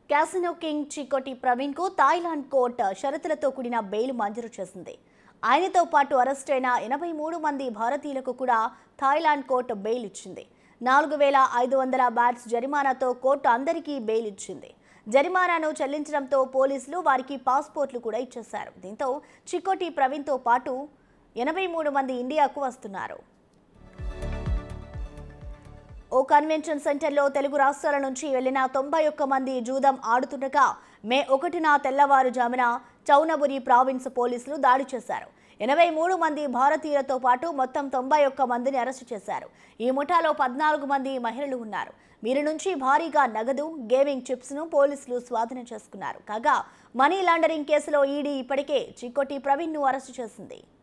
casino king Chikoti Praveen కు Thailand court షరతులతో కూడిన బెయిల్ మంజూరు చేసింది ఆయనతో పాటు అరెస్ట్ అయిన ఎనభై మూడు మంది భారతీయులకు కూడా థాయిలాండ్ కోర్టు బెయిల్ ఇచ్చింది నాలుగు వేల ఐదు వందల బ్యాట్స్ జరిమానాతో కోర్టు అందరికీ బెయిల్ ఇచ్చింది జరిమానాను చెల్లించడంతో పోలీసులు వారికి పాస్పోర్ట్లు కూడా ఇచ్చేశారు దీంతో చికోటి ప్రవీణ్తో పాటు ఎనభై మూడు మంది ఇండియాకు వస్తున్నారు ఓ కన్వెన్షన్ సెంటర్లో తెలుగు రాష్ట్రాల నుంచి వెళ్లిన తొంభై ఒక్క మంది జూదం ఆడుతుండగా మే ఒకటిన తెల్లవారుజామున చౌనబురి ప్రావిన్స్ పోలీసులు దాడి చేశారు ఎనభై మూడు మంది భారతీయులతో పాటు మొత్తం తొంభై ఒక్క మందిని అరెస్టు చేశారు ఈ ముఠాలో పద్నాలుగు మంది మహిళలు ఉన్నారు వీరి నుంచి భారీగా నగదు గేమింగ్ చిప్స్ ను పోలీసులు స్వాధీనం చేసుకున్నారు కాగా మనీ లాండరింగ్ కేసులో ఈడీ ఇప్పటికే చిక్కోటి ప్రవీణ్ ను అరెస్టు చేసింది